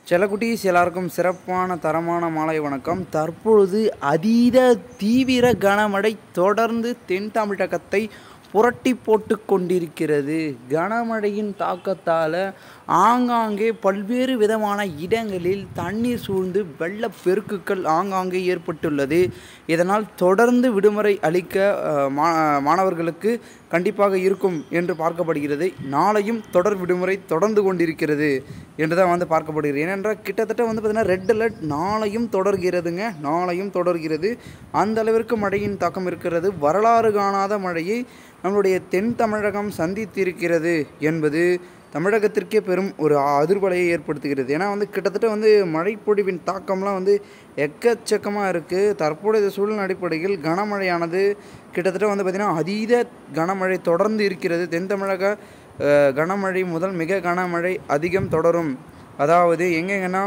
செல்லக்குட்டீஸ் எல்லாருக்கும் சிறப்பான தரமான மாலை வணக்கம் தற்பொழுது அதீத தீவிர கனமழை தொடர்ந்து தென் தமிழகத்தை புரட்டி போட்டு கொண்டிருக்கிறது கனமழையின் தாக்கத்தால் ஆங்காங்கே பல்வேறு விதமான இடங்களில் தண்ணீர் சூழ்ந்து வெள்ளப்பெருக்குகள் ஆங்காங்கே ஏற்பட்டுள்ளது இதனால் தொடர்ந்து விடுமுறை அளிக்க அஹ், மா மாணவர்களுக்கு கண்டிப்பாக இருக்கும் என்று பார்க்கப்படுகிறது நாளையும் தொடர் விடுமுறை தொடர்ந்து கொண்டிருக்கிறது என்று தான் வந்து பார்க்கப்படுகிறது ஏனென்றால் கிட்டத்தட்ட வந்து பார்த்திங்கன்னா ரெட் அலர்ட் நாளையும் தொடர்கிறதுங்க நாளையும் தொடர்கிறது அந்த அளவிற்கு மழையின் தாக்கம் இருக்கிறது வரலாறு காணாத மழையை நம்மளுடைய தென் தமிழகம் சந்தித்திருக்கிறது என்பது தமிழகத்திற்கே பெரும் ஒரு அதிர்வலையை ஏற்படுத்துகிறது ஏன்னா வந்து கிட்டத்தட்ட வந்து மழைப்பொழிவின் தாக்கம்லாம் வந்து எக்கச்சக்கமாக இருக்குது தற்போதைய சூழல் அடிப்படையில் கனமழையானது கிட்டத்தட்ட வந்து பார்த்திங்கன்னா அதீத கனமழை தொடர்ந்து இருக்கிறது தென் தமிழக அஹ், கனமழை முதல் மிக கனமழை அதிகம் தொடரும் அதாவது எங்கெங்கன்னா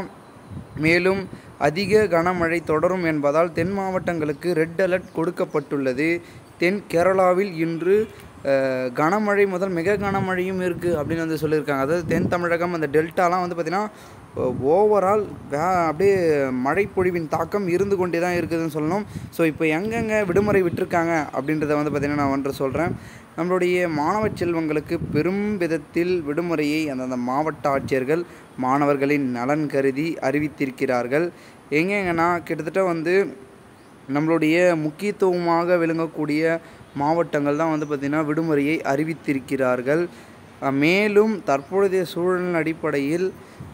மேலும் அதிக கனமழை தொடரும் என்பதால் தென் மாவட்டங்களுக்கு ரெட் அலர்ட் கொடுக்கப்பட்டுள்ளது தென் கேரளாவில் இன்று அஹ், கனமழை முதல் மிக கனமழையும் இருக்குது அப்படின்னு வந்து சொல்லியிருக்காங்க அதாவது தென் தமிழகம் அந்த டெல்டாலாம் வந்து பார்த்திங்கன்னா ஓவரால் அப்படியே மழைப்பொழிவின் தாக்கம் இருந்து கொண்டே தான் இருக்குதுன்னு சொல்லணும் ஸோ இப்போ எங்கெங்கே விடுமுறை விட்டிருக்காங்க அப்படின்றத வந்து பார்த்திங்கன்னா நான் ஒன்று சொல்கிறேன் நம்மளுடைய மாணவ செல்வங்களுக்கு பெரும் விதத்தில் விடுமுறையை அந்தந்த மாவட்ட ஆட்சியர்கள் மாணவர்களின் நலன் கருதி அறிவித்திருக்கிறார்கள் எங்கெங்கன்னா கிட்டத்தட்ட வந்து நம்மளுடைய முக்கியத்துவமாக விளங்கக்கூடிய மாவட்டங்கள் தான் வந்து பார்த்திங்கன்னா விடுமுறையை அறிவித்திருக்கிறார்கள் அஹ் மேலும் தற்பொழுதைய சூழலின் அடிப்படையில்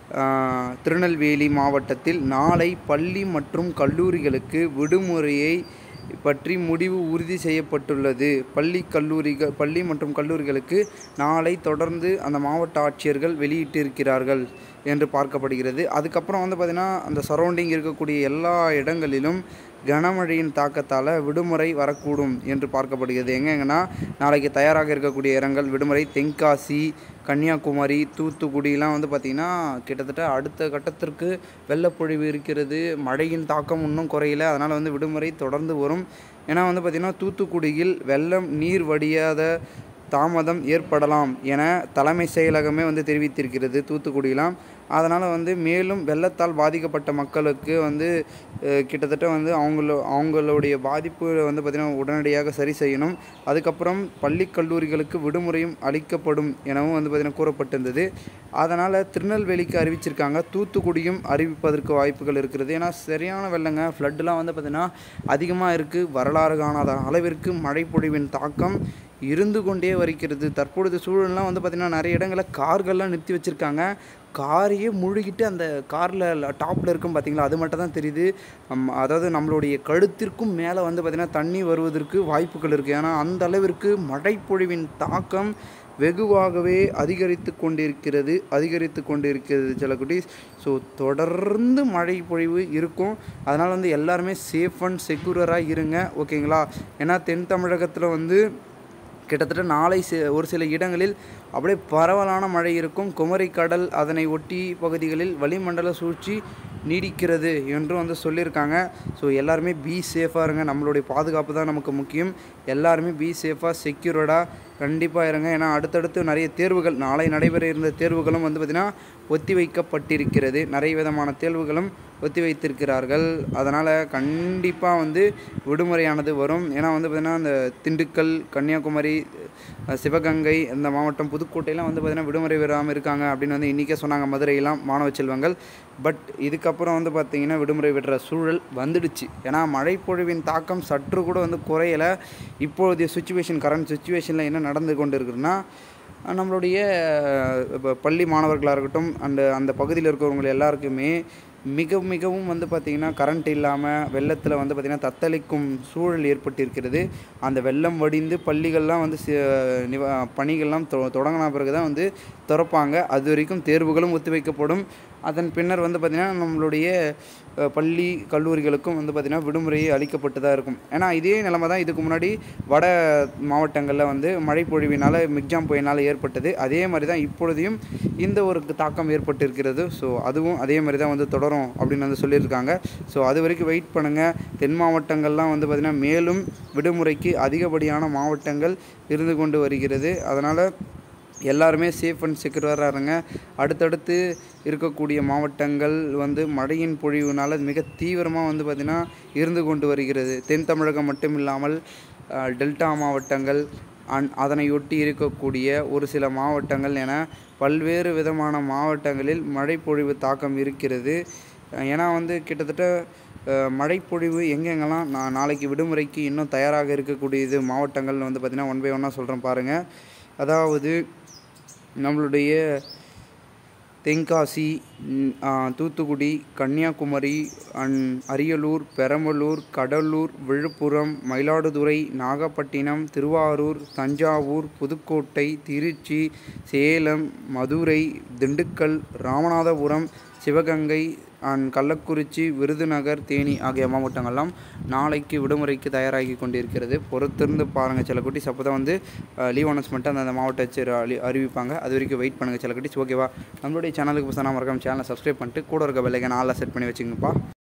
அஹ், திருநெல்வேலி மாவட்டத்தில் நாளை பள்ளி மற்றும் கல்லூரிகளுக்கு விடுமுறையை பற்றி முடிவு உறுதி செய்யப்பட்டுள்ளது பள்ளி கல்லூரிகள் பள்ளி மற்றும் கல்லூரிகளுக்கு நாளை தொடர்ந்து அந்த மாவட்ட ஆட்சியர்கள் வெளியிட்டிருக்கிறார்கள் என்று பார்க்கப்படுகிறது அதுக்கப்புறம் வந்து பார்த்திங்கன்னா அந்த சரௌண்டிங் இருக்கக்கூடிய எல்லா இடங்களிலும் கனமழையின் தாக்கத்தால் விடுமுறை வரக்கூடும் என்று பார்க்கப்படுகிறது எங்கெங்கன்னா நாளைக்கு தயாராக இருக்கக்கூடிய இடங்கள் விடுமுறை தென்காசி கன்னியாகுமரி தூத்துக்குடிலாம் வந்து பார்த்திங்கன்னா கிட்டத்தட்ட அடுத்த கட்டத்திற்கு வெள்ளப்பொழிவு இருக்கிறது மழையின் தாக்கம் இன்னும் குறையல அதனால் வந்து விடுமுறை தொடர்ந்து வரும் ஏன்னா வந்து பார்த்திங்கன்னா தூத்துக்குடியில் வெள்ளம் நீர் வடியாத தாமதம் ஏற்படலாம் என தலைமை செயலகமே வந்து தெரிவித்திருக்கிறது தூத்துக்குடியிலாம் அதனால் வந்து மேலும் வெள்ளத்தால் பாதிக்கப்பட்ட மக்களுக்கு வந்து அஹ், கிட்டத்தட்ட வந்து அவங்கள அவங்களுடைய பாதிப்பு வந்து பார்த்திங்கன்னா உடனடியாக சரி செய்யணும் அதுக்கப்புறம் பள்ளி கல்லூரிகளுக்கு விடுமுறையும் அளிக்கப்படும் எனவும் வந்து பார்த்திங்கன்னா கூறப்பட்டிருந்தது அதனால் திருநெல்வேலிக்கு அறிவிச்சிருக்காங்க தூத்துக்குடியும் அறிவிப்பதற்கு வாய்ப்புகள் இருக்கிறது ஏன்னா சரியான வெள்ளங்க ஃப்ளட்டுலாம் வந்து பார்த்திங்கன்னா அதிகமாக இருக்குது வரலாறு காணாத அளவிற்கு மழைப்பொழிவின் தாக்கம் இருந்து கொண்டே வருகிறது தற்பொழுது சூழல்லாம் வந்து பார்த்திங்கன்னா நிறைய இடங்களில் கார்கள்லாம் நிறுத்தி வச்சுருக்காங்க காரையே முழுகிட்டு அந்த காரில் டாப்பில் இருக்கும் பார்த்தீங்களா அது மட்டும் தான் தெரியுது அம், அதாவது நம்மளுடைய கழுத்திற்கும் மேலே வந்து பார்த்திங்கன்னா தண்ணி வருவதற்கு வாய்ப்புகள் இருக்குது ஏன்னா அந்த அளவிற்கு மழைப்பொழிவின் தாக்கம் வெகுவாகவே அதிகரித்து கொண்டிருக்கிறது அதிகரித்து கொண்டிருக்கிறது செல்லக்குட்டீஸ் ஸோ தொடர்ந்து மழை பொழிவு இருக்கும் அதனால் வந்து எல்லாருமே சேஃப் அண்ட் செக்யூரராக இருங்க ஓகேங்களா ஏன்னா தென் தமிழகத்தில் வந்து கிட்டத்தட்ட நாளை சி ஒரு சில இடங்களில் அப்படியே பரவலான மழை இருக்கும் குமரி கடல் அதனை ஒட்டி பகுதிகளில் வளிமண்டல சூழ்ச்சி நீடிக்கிறது என்றும் வந்து சொல்லியிருக்காங்க ஸோ எல்லாருமே பி சேஃபாக இருங்க நம்மளுடைய பாதுகாப்பு தான் நமக்கு முக்கியம் எல்லாருமே பி சேஃபாக செக்யூர்டாக கண்டிப்பாக இருங்க ஏன்னா அடுத்தடுத்து நிறைய தேர்வுகள் நாளை நடைபெற இருந்த தேர்வுகளும் வந்து பார்த்திங்கன்னா ஒத்தி வைக்கப்பட்டிருக்கிறது நிறைய விதமான தேர்வுகளும் ஒத்தி வைத்திருக்கிறார்கள் அதனால் கண்டிப்பாக வந்து விடுமுறையானது வரும் ஏன்னா வந்து பார்த்திங்கன்னா இந்த திண்டுக்கல் கன்னியாகுமரி அஹ், சிவகங்கை இந்த மாவட்டம் புதுக்கோட்டையெல்லாம் வந்து பார்த்திங்கன்னா விடுமுறை விடாமல் இருக்காங்க அப்படின்னு வந்து இன்றைக்கே சொன்னாங்க மதுரையெல்லாம் மாணவ செல்வங்கள் பட் இதுக்கப்புறம் வந்து பார்த்திங்கன்னா விடுமுறை விடுற சூழல் வந்துடுச்சு ஏன்னா மழைப்பொழிவின் தாக்கம் சற்று கூட வந்து குறையலை இப்போதைய சுச்சுவேஷன் கரண்ட் சுச்சுவேஷனில் என்ன நடந்து கொண்டு இருக்குதுன்னா நம்மளுடைய இப்போ பள்ளி மாணவர்களாக இருக்கட்டும் அந்த அந்த பகுதியில் இருக்கிறவங்க எல்லாருக்குமே மிக மிகவும் வந்து பார்த்திங்கன்னா கரண்ட் இல்லாமல் வெள்ளத்தில் வந்து பார்த்திங்கன்னா தத்தளிக்கும் சூழல் ஏற்பட்டிருக்கிறது அந்த வெள்ளம் வடிந்து பள்ளிகள்லாம் வந்து சி- நிவ பணிகள்லாம் தொ தொடங்கின பிறகு தான் வந்து திறப்பாங்க அது வரைக்கும் தேர்வுகளும் ஒத்திவைக்கப்படும் அதன் பின்னர் வந்து பார்த்திங்கன்னா நம்மளுடைய அஹ், பள்ளி கல்லூரிகளுக்கும் வந்து பார்த்திங்கன்னா விடுமுறை அளிக்கப்பட்டு தான் இருக்கும் ஏன்னா இதே நிலைமை தான் இதுக்கு முன்னாடி வட மாவட்டங்களில் வந்து மழை பொழிவினால் மிக்ஜாம் புயலினால் ஏற்பட்டது அதே மாதிரி தான் இப்பொழுதையும் இந்த ஒரு தாக்கம் ஏற்பட்டிருக்கிறது ஸோ அதுவும் அதே மாதிரி தான் வந்து தொடரும் அப்படின்னு வந்து சொல்லியிருக்காங்க ஸோ அது வரைக்கும் வெயிட் பண்ணுங்கள் தென் மாவட்டங்கள்லாம் வந்து பார்த்திங்கன்னா மேலும் விடுமுறைக்கு அதிகப்படியான மாவட்டங்கள் இருந்து கொண்டு வருகிறது அதனால் எல்லாருமே சேஃப் அண்ட் செக்யூராக இருங்க அடுத்தடுத்து இருக்கக்கூடிய மாவட்டங்கள் வந்து மழையின் பொழிவுனால் மிக தீவிரமாக வந்து பார்த்திங்கன்னா இருந்து கொண்டு வருகிறது தென் தமிழகம் மட்டும் இல்லாமல் அஹ், டெல்டா மாவட்டங்கள் அன் அதனையொட்டி இருக்கக்கூடிய ஒரு சில மாவட்டங்கள் என பல்வேறு விதமான மாவட்டங்களில் மழைப்பொழிவு தாக்கம் இருக்கிறது அஹ், ஏன்னா வந்து கிட்டத்தட்ட அஹ், மழைப்பொழிவு எங்கெங்கெல்லாம் நான் நாளைக்கு விடுமுறைக்கு இன்னும் தயாராக இருக்கக்கூடியது மாவட்டங்கள் வந்து பார்த்திங்கன்னா ஒன் பை ஒன்னாக சொல்கிறேன் பாருங்கள் அதாவது நம்மளுடைய தென்காசி ம், ஆ, தூத்துக்குடி கன்னியாகுமரி அண்ட் அரியலூர் பெரம்பலூர் கடலூர் விழுப்புரம் மயிலாடுதுறை நாகப்பட்டினம் திருவாரூர் தஞ்சாவூர் புதுக்கோட்டை திருச்சி சேலம் மதுரை திண்டுக்கல் ராமநாதபுரம் சிவகங்கை அண்ட் கள்ளக்குறிச்சி விருதுநகர் தேனி ஆகிய மாவட்டங்கள்லாம் நாளைக்கு விடுமுறைக்கு தயாராகி கொண்டிருக்கிறது பொறுத்திருந்து பாருங்கள் சில குட்டிஸ் அப்போ தான் வந்து லீவ் அனௌன்ஸ்மெண்ட்டு அந்த அந்த மாவட்ட வச்சு அறி- அறிவிப்பாங்க அது வரைக்கும் வெயிட் பண்ணுங்கள் சில குட்டிஸ் ஓகேவா நம்மளுடைய சேனலுக்கு புதுசாக மறக்காம சேனலை சப்ஸ்கிரைப் பண்ணிட்டு கூட இருக்க பெல்லைக்கான ஆளாக செட் பண்ணி வச்சுங்கப்பா